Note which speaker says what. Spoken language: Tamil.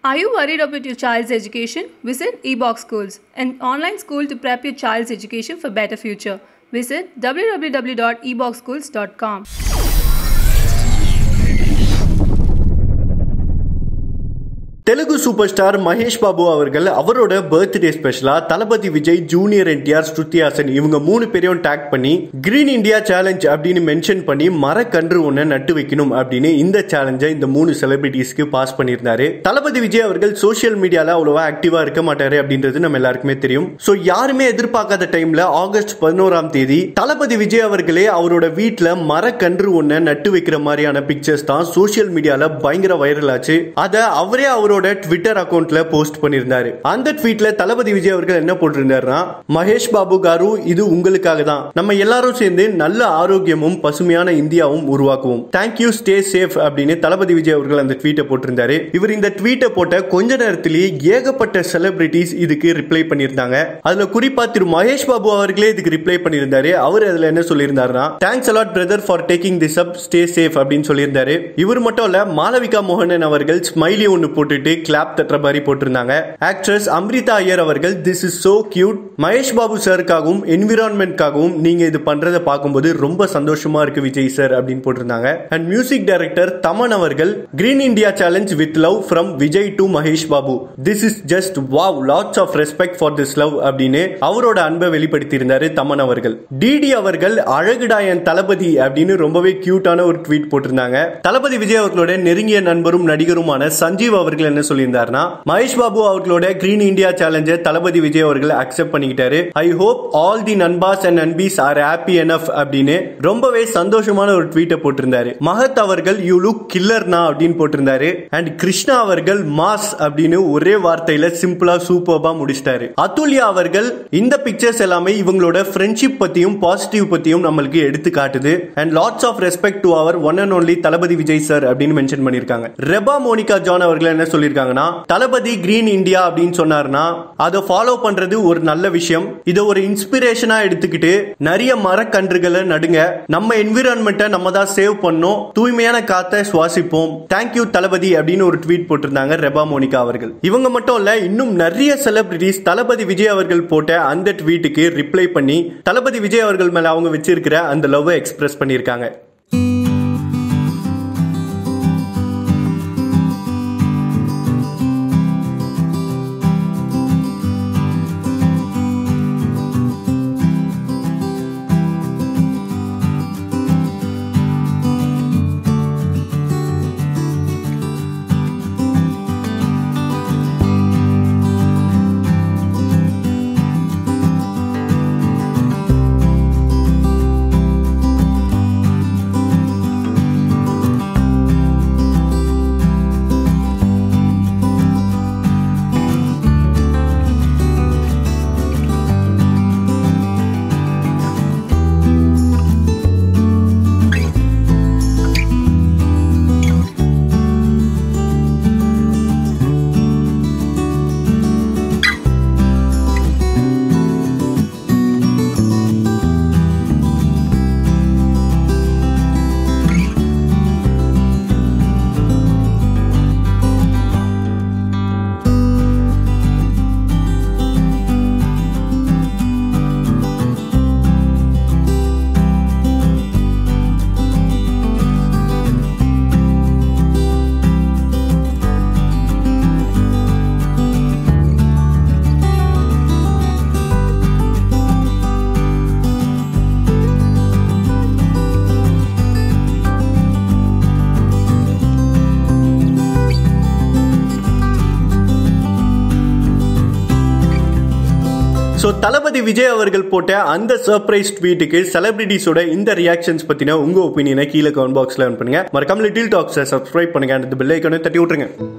Speaker 1: Are you worried about your child's education? Visit eBox Schools, an online school to prep your child's education for better future. Visit www.eboxschools.com.
Speaker 2: Telugu super star Mahesh Babu அவர்கள் அவரோட பர்த்டே ஸ்பெஷலா தளபதி விஜய் ஜூனியர் என்டிஆர் ஸ்ருத்திஹாசன் இவங்க மூணு பேரையும் டேக் பண்ணி கிரீன் இந்தியா சேலஞ்ச் அப்படின்னு மென்ஷன் பண்ணி மரக்கன்று ஒன்று நட்டு வைக்கணும் அப்படின்னு இந்த சேலஞ்சை இந்த மூணு செலிபிரிட்டிஸ்க்கு பாஸ் பண்ணியிருந்தாரு தளபதி விஜய் அவர்கள் சோஷியல் மீடியால அவ்வளவா ஆக்டிவா இருக்க மாட்டாரு அப்படின்றது நம்ம எல்லாருக்குமே தெரியும் ஸோ யாருமே எதிர்பார்க்காத டைம்ல ஆகஸ்ட் பதினோராம் தேதி தளபதி விஜய் அவர்களே அவரோட வீட்டில் மரக்கன்று ஒன்று நட்டு வைக்கிற மாதிரியான பிக்சர்ஸ் தான் சோஷியல் மீடியால பயங்கர வைரல் ஆச்சு அதை அவரே அவரோட ட்விட்டர் அக்கௌண்ட்ல போஸ்ட் பண்ணியிருந்தாரு அந்த ட்வீட்ல தளபதி விஜய் அவர்கள் என்ன போட்டிருந்தாருன்னா மகேஷ் பாபு காரு இது உங்களுக்காக தான் நம்ம எல்லாரும் சேர்ந்து நல்ல ஆரோக்கியமும் பசுமையான இந்தியாவும் உருவாக்குவோம் தேங்க்யூ ஸ்டே சேஃப் அப்படின்னு தளபதி விஜய் அவர்கள் அந்த ட்வீட்டை போட்டிருந்தாரு இவர் இந்த ட்வீட்டை போட்ட கொஞ்ச நேரத்திலேயே ஏகப்பட்ட செலிபிரிட்டிஸ் இதுக்கு ரிப்ளை பண்ணியிருந்தாங்க அதுல குறிப்பா திரு மகேஷ் பாபு அவர்களே இதுக்கு ரிப்ளை பண்ணியிருந்தாரு அவர் அதுல என்ன சொல்லியிருந்தாருன்னா thanks a lot brother for taking this up stay safe அப்படின்னு சொல்லியிருந்தாரு இவர் மட்டும் இல்ல மாளவிகா மோகனன் அவர்கள் ஸ்மைலி ஒன்னு போட்டுட்டு கிளாப் தட்டுற மாதிரி போட்டிருந்தாங்க ஆக்ட்ரஸ் அம்ரிதா ஐயர் அவர்கள் this is so cute Mahesh Babu சாருக்காகவும் என்விரான்மெண்ட்காகவும் நீங்க இது பண்றதை பார்க்கும்போது ரொம்ப சந்தோஷமா இருக்கு விஜய் சார் அப்படின்னு போட்டிருந்தாங்க அண்ட் மியூசிக் டைரக்டர் தமன் அவர்கள் green India challenge with love from Vijay to Mahesh Babu this is just wow lots of respect for this love அப்படின்னு அவரோட அன்பை வெளிப்படுத்தி இருந்தாரு தமன் அவர்கள் டிடி அவர்கள் அழகுடா என் தளபதி அப்படின்னு ரொம்பவே கியூட்டான ஒரு ட்வீட் போட்டிருந்தாங்க தளபதி விஜய் அவர்களோட நெருங்கிய நண்பரும் நடிகருமான சஞ்சீவ் அவர்கள் என்ன சொல்லியிருந்தாருன்னா மகேஷ் பாபு அவர்களோட கிரீன் இந்தியா சேலஞ்சை தளபதி விஜய் அவர்கள் அக்செப்ட் பண்ணிக்கிட்டாரு ஐ ஹோப் ஆல் தி நண்பாஸ் அண்ட் நண்பீஸ் ஆர் ஹாப்பி எனஃப் அப்படின்னு ரொம்பவே சந்தோஷமான ஒரு ட்வீட்டை போட்டிருந்தாரு மகத் அவர்கள் யூ லுக் கில்லர்னா அப்படின்னு போட்டிருந்தாரு அண்ட் கிருஷ்ணா அவர்கள் மாஸ் அப்படின்னு ஒரே வார்த்தையில சிம்பிளா சூப்பர்பா முடிச்சிட்டாரு அதுல்யா அவர்கள் இந்த பிக்சர்ஸ் எல்லாமே இவங்களோட ஃப்ரெண்ட்ஷிப் பத்தியும் பாசிட்டிவ் பத்தியும் நம்மளுக்கு எடுத்து காட்டுது and lots of respect to அவர் one and only Thalapathy Vijay sir அப்படின்னு மென்ஷன் பண்ணிருக்காங்க ரெபா மோனிகா ஜான் அவர்கள் என்ன சொல்லியிருக்காங்கன்னா தளபதி கிரீன் இந்தியா அப்படின்னு சொன்னார்னா அதை ஃபாலோ பண்றது ஒரு நல்ல விஷயம் இதை ஒரு இன்ஸ்பிரேஷனா எடுத்துக்கிட்டு நிறைய மரக்கன்றுகளை நடுங்க நம்ம என்விரான்மெண்ட்டை நம்ம தான் சேவ் பண்ணோம் தூய்மையான காத்தை சுவாசிப்போம் தேங்க்யூ தளபதி அப்படின்னு ஒரு ட்வீட் போட்டிருந்தாங்க ரெபா மோனிகா அவர்கள் இவங்க மட்டும் இல்ல இன்னும் நிறைய செலிபிரிட்டிஸ் தளபதி விஜய் அவர்கள் போட்ட அந்த ட்வீட்டுக்கு ரிப்ளை பண்ணி தளபதி விஜய் அவர்கள் மேல அவங்க வச்சிருக்கிற அந்த லவ்வை எக்ஸ்பிரஸ் பண்ணியிருக்காங்க ஸோ தளபதி விஜய் அவர்கள் போட்ட அந்த சர்ப்ரைஸ் ட்வீட்டுக்கு செலிபிரிட்டிஸோட இந்த ரியாக்ஷன்ஸ் பத்தின உங்க ஒப்பீனியனை கீழே கமெண்ட் பாக்ஸ்ல பண்ணுங்க மறக்காம லிட்டில் டாக்ஸை சப்ஸ்கிரைப் பண்ணுங்க அந்த பெல் ஐக்கனை தட்டி விட்டுருங்க